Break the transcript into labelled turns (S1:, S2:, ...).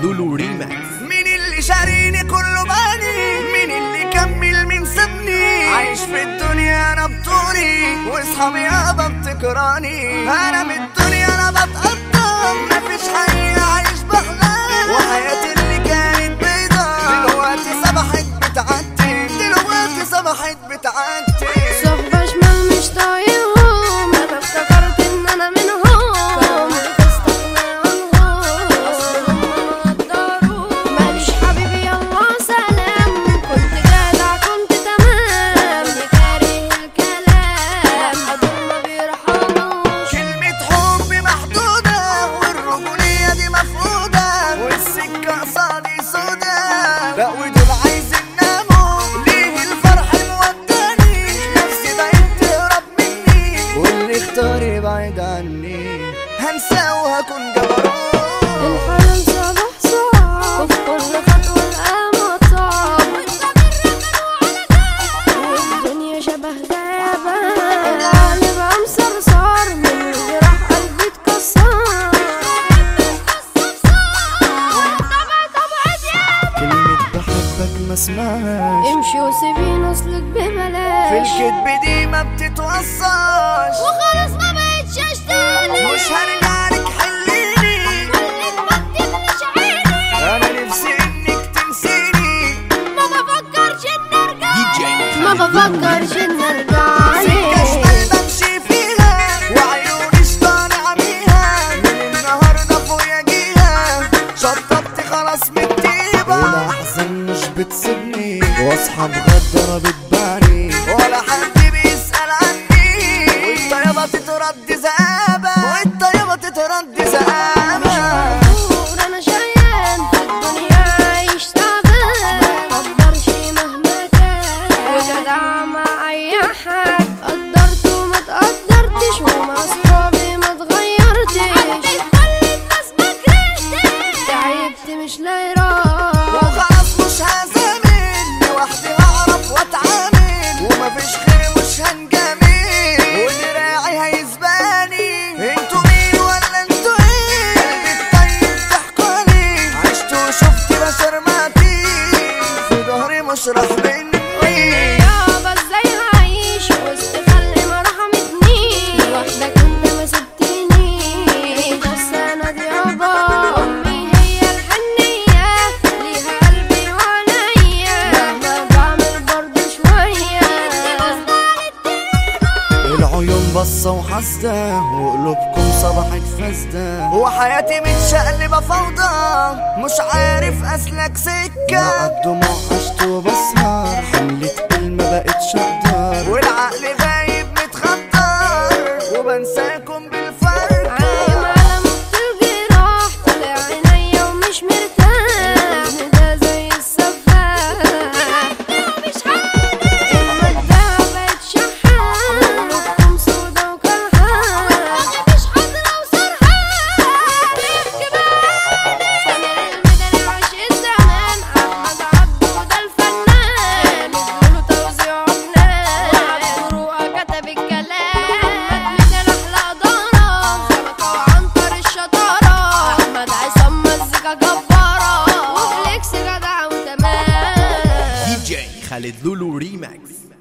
S1: لولو ريماكس
S2: مين اللي شاريني كله باني مين اللي كمل مين سابني عايش في الدنيا انا بطولي واصحابي يابا بتكراني انا من الدنيا انا بتقطم مفيش حقيقة عايش بحلام وحياتي اللي كانت بيضة دلوقتي صبحت بتعدي دلوقتي صبحت بتعدي
S3: صحبة شمال مش طايقهم انا افتكرت ان انا منهم فقمت استغنى عنهم اصل هم نضروا ماليش حبيبي يلا سلام كنت جدع كنت تمام كاره الكلام هدول ما بيرحموش
S2: كلمة حب محدودة والرجولية دي مفقودة والسكة قصادي سودا لا ودول عايزين ناموا ليه الفرح موداني نفسي بقت تهرب مني واللي اختار يبعد عني هنسى وهكون جبروت
S3: الحلم صباح صعب وفي كل خطوة القامة صعب والدنيا شبه غابة القلب قام صرصار من اللي راح قلبي اتكسر
S2: كلمة بحبك ما اسمعهاش
S3: امشي وسيبيني اصلك
S2: في
S3: ببلاش
S2: الكدب دي ما بتتوصاش
S3: وخلاص ما بقتش اشتغل
S2: مش هرجع لك حليني
S3: كلك ما بتغنيش عيني
S2: انا نفسي انك تنسيني
S3: ما بفكرش ان ارجع
S1: دي جي
S3: ما بفكرش ان ارجع
S2: سكة شمال بمشي فيها وعيوني شطاني عميها من النهاردة فوقيا جيها شطبت خلاص من الطيبة والأحزان مش بتسيبني واصحى مغدرة بتباني ولا حد بيسأل عني والطيبة تترد زقابة والطيبة تترد زقابة
S3: مغرور انا شقيان في الدنيا عايش تعبان مقدرش مهما كان وجدع مع اي حد قدرت وما تقدرتش ومع صحابي ما اتغيرتش كل الناس ما كرهتش تعبت مش لاقي راحة
S2: وخلاص مش هزامل لوحدي هعرف واتعامل ومفيش خير مش هنجامل ودراعي هيسباني انتوا مين ولا انتوا ايه قلبي الطيب تحكولي عشت وشفت بشر ماتين في ظهري مش راح مني
S3: يابا ازاي هعيش وسط خلق ما رحمتنيش لوحدك انت ما سبتنيش بس انا دي يابا امي هي الحنية ليها قلبي وعينيا مهما بعمل برضه شوية
S2: العيون بصة وحاسدة وقلوبكم صبحت فاسدة وحياتي متشقلبة فوضى مش عارف أسلك سكة مع الدموع عشت وبسهر حملة كلمة بقتش أقدر والعقل غايب متخطر وبنساكم بالفرق
S3: عايم على مخ الجراح طالع عينيا ومش مرتاح ده زي السفاح مش عارف المدة بقت شحات قلوبكم سودا وكرهات مش حاضرة وسرحان بيحكي بعاني سمير المدني وعشق الزمان أحمد عبده ده الفنان بيقولوا توزيع عملان وعبد فروقة كتب الكلام محمد ميدان أحلى إدارة شبكة وعنتر الشطارة أحمد عصام مزيكا جبارة وفليكس جدع وتمام
S1: دي جي خالد لولو ريماكس